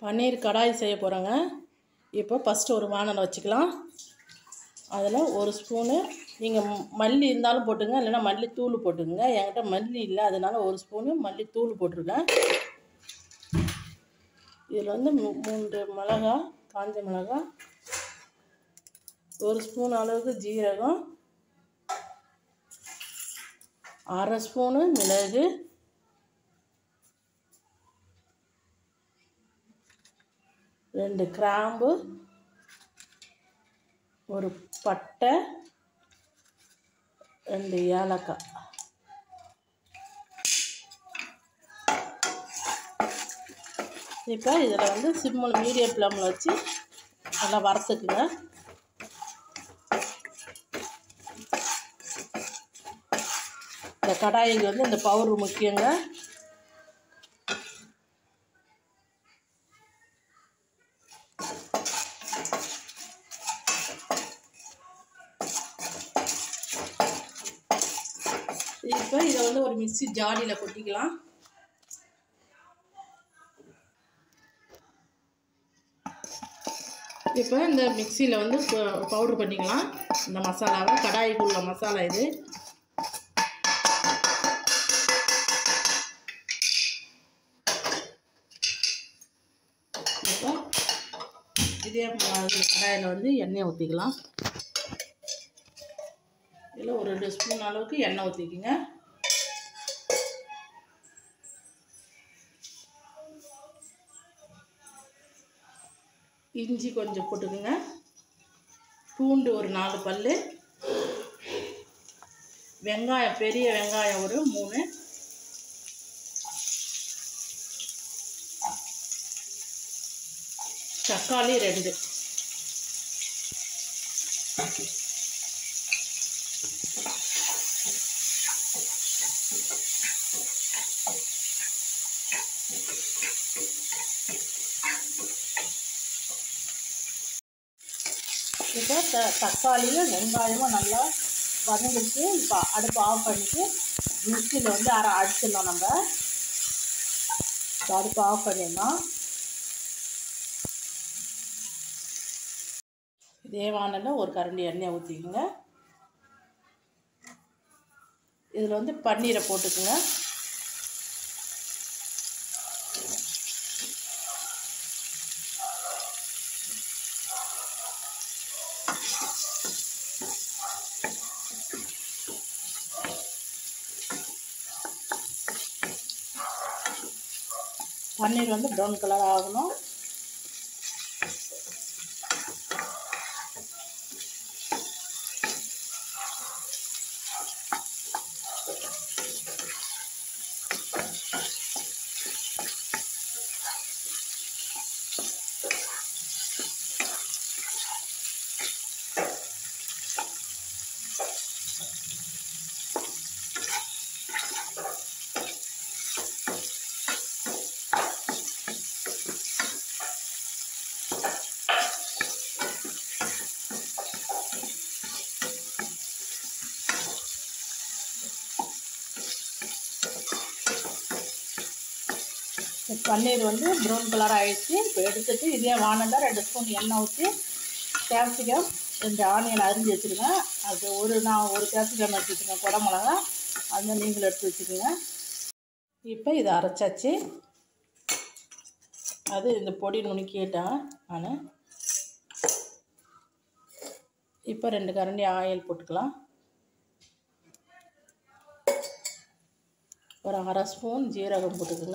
பன்னீர் கடாய் செய்ய போகிறோங்க இப்போ ஃபஸ்ட்டு ஒரு வானலை வச்சுக்கலாம் அதில் ஒரு ஸ்பூனு நீங்கள் மல்லி இருந்தாலும் போட்டுங்க இல்லைன்னா மல்லி தூள் போட்டுக்கோங்க என்கிட்ட மல்லி இல்லை அதனால ஒரு ஸ்பூனு மல்லி தூள் போட்டிருக்கேன் இதில் வந்து மூ- மூன்று மிளகா காஞ்ச மிளகா ஒரு ஸ்பூன் அளவுக்கு ஜீரகம் அரை ஸ்பூனு மிளகு ரெண்டு கிராம்பு ஒரு பட்டை ரெண்டு ஏலக்காய் இப்போ இதில் வந்து சிம்மில் மீடியம் ஃப்ளேமில் வச்சு நல்லா வறுத்துக்குங்க இந்த கடாயில் வந்து இந்த பவுடர் முக்கியங்க இப்போ இதை வந்து ஒரு மிக்ஸி ஜாடியில் கொட்டிக்கலாம் இப்போ இந்த மிக்சியில் வந்து பவுட்ரு பண்ணிக்கலாம் இந்த மசாலாவை கடாய்க்குள்ள மசாலா இது இப்போ இதே மாதிரி கடாயில் வந்து எண்ணெய் ஊற்றிக்கலாம் இதில் ஒரு ரெண்டு ஸ்பூன் அளவுக்கு எண்ணெய் ஊற்றிக்கிங்க இஞ்சி கொஞ்சம் போட்டுக்குங்க பூண்டு ஒரு நாலு பல் வெங்காயம் பெரிய வெங்காயம் ஒரு மூணு தக்காளி ரெண்டு இப்போ த தக்காளியும் வெங்காயமும் நல்லா வதங்கிட்டு இப்போ அடுப்பு ஆஃப் பண்ணிட்டு மிக்சியில் வந்து அரை அடிச்சிடலாம் நம்ம இப்போ அடுப்பு ஆஃப் பண்ணிடலாம் இதே வானலில் ஒரு கரண்டி எண்ணெய் ஊற்றிக்கோங்க இதில் வந்து பன்னீரை போட்டுக்குங்க பன்னீர் வந்து ப்ரௌன் கலர் ஆகணும் இந்த பன்னீர் வந்து ப்ரௌன் கலர் ஆயிடுச்சு இப்போ எடுத்துட்டு இதே வானலில் ரெண்டு ஸ்பூன் எண்ணெய் ஊற்றி கேப்சிகம் ரெண்டு ஆனியன் அரிஞ்சு வச்சுருக்கேன் அது ஒரு நான் ஒரு கேப்சிகம் எடுத்து வச்சுருக்கேன் குடமிளகா அந்த நீங்களும் எடுத்து வச்சுக்கோங்க இப்போ இதை அரைச்சாச்சு அது இந்த பொடி நுணுக்கிட்டேன் நான் இப்போ ரெண்டு கரண்டி ஆயில் போட்டுக்கலாம் ஒரு அரை ஸ்பூன் ஜீரகம் போட்டுக்கோங்க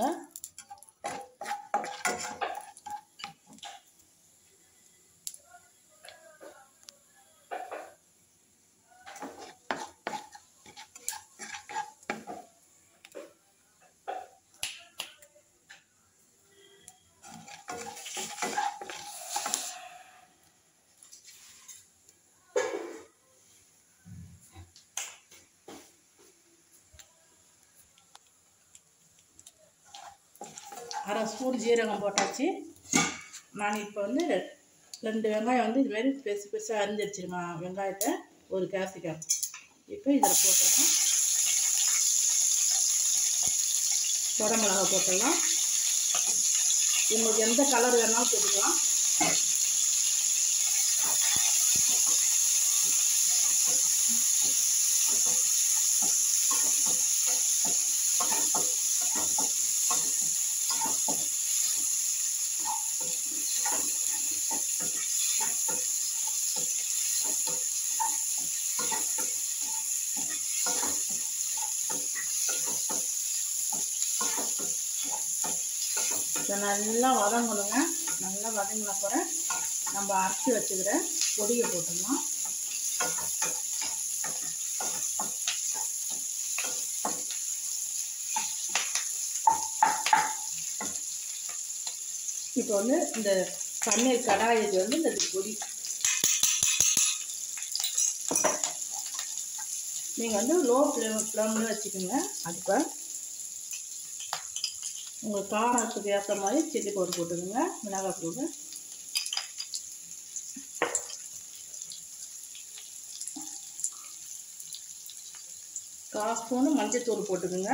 அரை ஸ்பூன் ஜீரகம் போட்டாச்சு நான் இப்போ வந்து ரெ- ரெண்டு வெங்காயம் வந்து இதுமாரி பெருசு பெருசாக அரிஞ்சு வச்சிருக்கேன் வெங்காயத்தை ஒரு கேப்சிகம் இப்போ இதில் போட்டுடலாம் குடமிளகா போட்டுடலாம் உங்களுக்கு எந்த கலர் வேணாலும் போட்டுக்கலாம் இதை நல்லா வதங்கணுங்க நல்லா வதங்கின அப்புறம் நம்ம அரைச்சி வச்சுக்கிற பொடியை போட்டுடலாம் இப்போ வந்து இந்த பன்னீர் கடாயிக்கு வந்து இந்த பொடி நீங்கள் வந்து லோ ஃப்ளேம் ஃப்ளேமில் வச்சுக்கோங்க அடுப்பை உங்கள் காரத்துக்கு ஏற்ற மாதிரி சில்லி பவுடர் போட்டுக்கோங்க மிளகாய் தூள் கால் ஸ்பூனு மஞ்சத்தூள் போட்டுக்கோங்க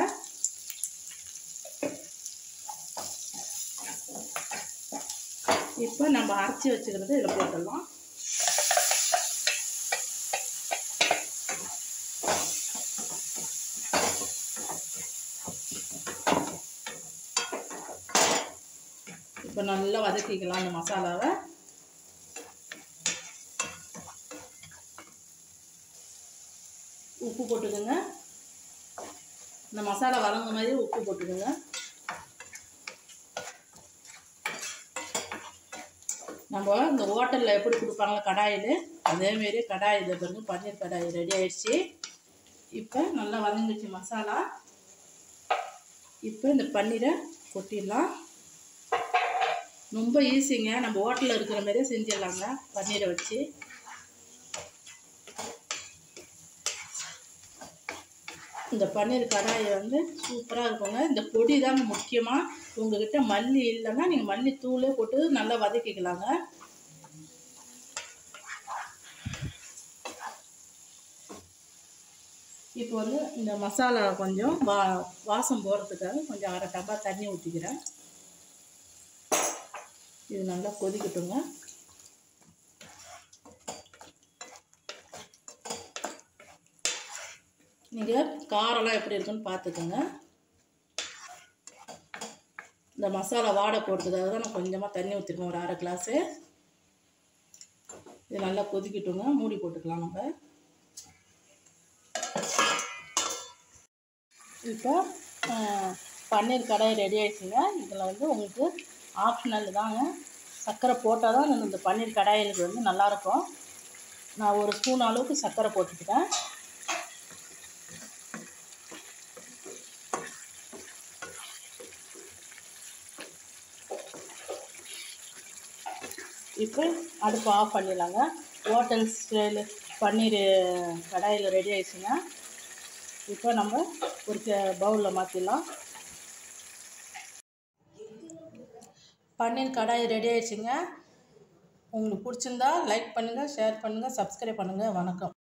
இப்போ நம்ம அரைச்சி வச்சுக்கிறது இதில் போட்டுடலாம் இப்போ நல்லா வதக்கிக்கலாம் அந்த மசாலாவை உப்பு போட்டுக்கோங்க இந்த மசாலா வதங்க மாதிரி உப்பு போட்டுக்கோங்க நம்ம இந்த ஹோட்டலில் எப்படி கொடுப்பாங்களோ கடாயில் அதேமாரி கடாய் இதை பாருங்க பன்னீர் கடாய் ரெடி ஆயிடுச்சு இப்போ நல்லா வதங்கிடுச்சு மசாலா இப்போ இந்த பன்னீரை கொட்டிடலாம் ரொம்ப ஈஸிங்க நம்ம ஹோட்டலில் இருக்கிற மாதிரியே செஞ்சிடலாங்க பன்னீரை வச்சு இந்த பன்னீர் கடாயை வந்து சூப்பராக இருக்குங்க இந்த பொடி தாங்க முக்கியமாக உங்ககிட்ட மல்லி இல்லைன்னா நீங்கள் மல்லி தூளே போட்டு நல்லா வதக்கிக்கலாங்க இப்போ வந்து இந்த மசாலா கொஞ்சம் வா வாசம் போகிறதுக்காக கொஞ்சம் அரை டப்பா தண்ணி ஊற்றிக்கிறேன் இது நல்லா கொதிக்கட்டுங்க நீங்கள் காரம்லாம் எப்படி இருக்குன்னு பார்த்துக்கோங்க இந்த மசாலா வாடை போடுறதுக்காக தான் நான் கொஞ்சமாக தண்ணி ஊற்றிருக்கேன் ஒரு அரை கிளாஸு இது நல்லா கொதிக்கட்டுங்க மூடி போட்டுக்கலாம் நம்ம இப்போ அஹ், பன்னீர் கடாய் ரெடி ஆயிடுச்சுங்க இதில் வந்து உங்களுக்கு ஆப்ஷனல் தாங்க சர்க்கரை போட்டால் தான் இந்த பன்னீர் கடாயிலுக்கு வந்து நல்லாயிருக்கும் நான் ஒரு ஸ்பூன் அளவுக்கு சர்க்கரை போட்டுக்கிட்டேன் இப்போ அடுப்பு ஆஃப் பண்ணிடலாங்க ஹோட்டல் ஸ்டைல் பன்னீர் கடாயில் ரெடி ஆயிடுச்சுங்க இப்போ நம்ம ஒரு பவுலில் மாற்றிடலாம் பன்னீர் கடாய் ரெடி ஆயிடுச்சுங்க உங்களுக்கு பிடிச்சிருந்தா லைக் பண்ணுங்கள் ஷேர் பண்ணுங்கள் சப்ஸ்கிரைப் பண்ணுங்கள் வணக்கம்